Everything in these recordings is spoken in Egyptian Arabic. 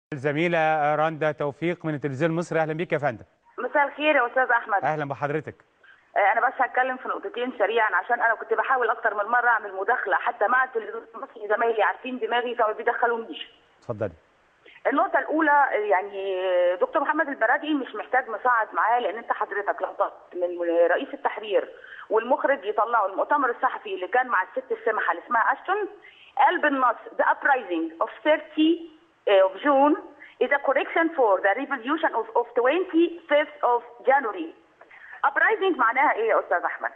الزميلة رندا توفيق من التلفزيون المصري أهلا بك يا فندم مساء الخير يا استاذ احمد أهلا بحضرتك آه، انا بس هتكلم في نقطتين سريعا عشان انا كنت بحاول اكتر من مره اعمل مداخله حتى مع التلفزيون المصري زمايلي عارفين دماغي فما بيدخلونيش اتفضلي النقطة الأولى آه، يعني آه، دكتور محمد البرادعي مش محتاج مساعد معاه لأن أنت حضرتك لو طلبت من رئيس التحرير والمخرج يطلعوا المؤتمر الصحفي اللي كان مع الست السمحة اللي اسمها أشتون قال بالنص The uprising of 30 of June is a correction for the revolution of, of 25th of January. Uprising معناها إيه يا أستاذ أحمد؟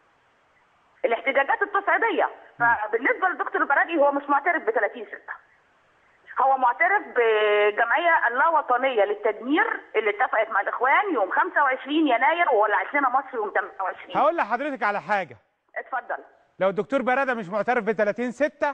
الاحتجاجات التصعيدية فبالنسبة للدكتور البرادعي هو مش معترف ب 30 6 هو معترف بجمعية اللا وطنية للتدمير اللي اتفقت مع الإخوان يوم 25 يناير وولعت لنا مصر يوم 28 هقول لحضرتك على حاجة اتفضل لو الدكتور برادة مش معترف ب 30 6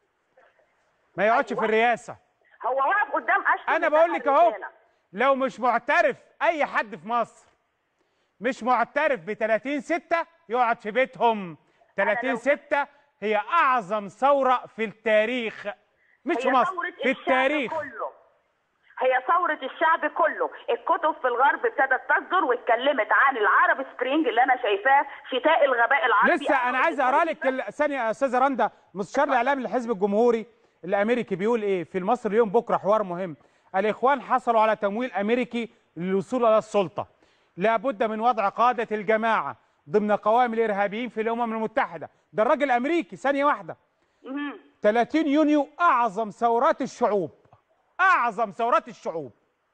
ما يقعدش في الرئاسة هو واقف قدام أشتم أنا بقول لك أهو لو مش معترف أي حد في مصر مش معترف ب 30 6 يقعد في بيتهم 30 لو- 6 هي أعظم ثورة في التاريخ مش في هي مصر ثورة في الشعب التاريخ كله هي ثورة الشعب كله الكتب في الغرب ابتدت تصدر واتكلمت عن العرب سبرينج اللي انا شايفاه شتاء الغباء العربي لسه انا عايز اقرا لك ال- ثانيه يا استاذه رندا مستشار الاعلام للحزب الجمهوري الامريكي بيقول ايه في المصري اليوم بكره حوار مهم الاخوان حصلوا على تمويل امريكي للوصول الى السلطه لابد من وضع قاده الجماعه ضمن قوائم الارهابيين في الامم المتحده ده الراجل امريكي ثانيه واحده مهم. 30 يونيو اعظم ثورات الشعوب اعظم ثورات الشعوب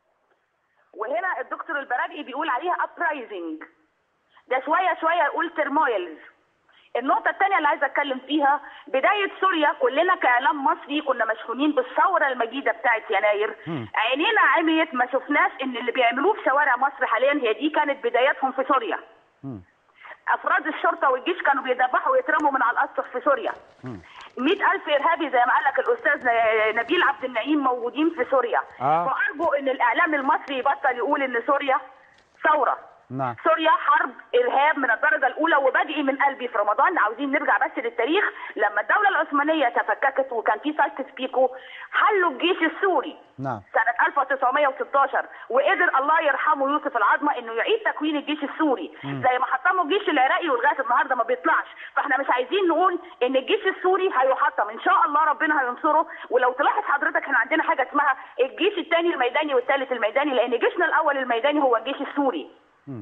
وهنا الدكتور البرادعي بيقول عليها uprising ده شويه شويه يقول ترمويلز النقطة الثانية اللي عايزة أتكلم فيها بداية سوريا كلنا كإعلام مصري كنا مشحونين بالثورة المجيدة بتاعت يناير عينينا عميت ما شفناش إن اللي بيعملوه في شوارع مصر حاليا هي دي كانت بداياتهم في سوريا أفراد الشرطة والجيش كانوا بيذبحوا ويترموا من على الأسطح في سوريا مئة ألف إرهابي زي ما قال لك الأستاذ نبيل عبد النعيم موجودين في سوريا آه. فأرجو إن الإعلام المصري يبطل يقول إن سوريا ثورة نعم سوريا حرب ارهاب من الدرجه الاولى وبادئ من قلبي في رمضان عاوزين نرجع بس للتاريخ لما الدوله العثمانيه تفككت وكان في سايكس بيكو حلوا الجيش السوري نعم سنة 1916 وقدر الله يرحمه يوسف العظمة انه يعيد تكوين الجيش السوري زي ما حطموا الجيش العراقي ولغاية النهاردة ما بيطلعش فاحنا مش عايزين نقول ان الجيش السوري هيحطم ان شاء الله ربنا هينصره ولو تلاحظ حضرتك احنا عندنا حاجة اسمها الجيش الثاني الميداني والثالث الميداني لان جيشنا الاول الميداني هو الجيش السوري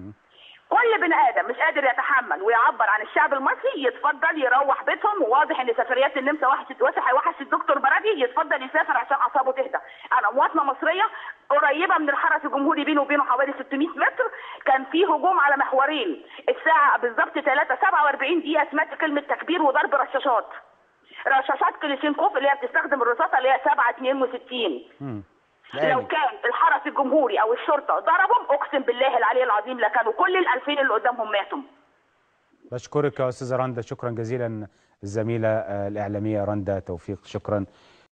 كل بني ادم مش قادر يتحمل ويعبر عن الشعب المصري يتفضل يروح بيتهم وواضح ان سفريات النمسا وحشت وسع وحش الدكتور برادي يتفضل يسافر عشان اعصابه تهدى انا مواطنه مصريه قريبه من الحرس الجمهوري بينه وبينه حوالي 600 متر كان في هجوم على محورين الساعه بالظبط 3 47 دقيقه سمعت كلمه تكبير وضرب رشاشات رشاشات كليشينكوف اللي هي بتستخدم الرصاصه اللي هي 7 62 لو كان الحرس الجمهوري او الشرطه ضربهم اقسم بالله العلي العظيم لكانوا كل الالفين اللي قدامهم ماتوا بشكرك يا استاذه رندا شكرا جزيلا الزميله آه، الاعلاميه رندا توفيق شكرا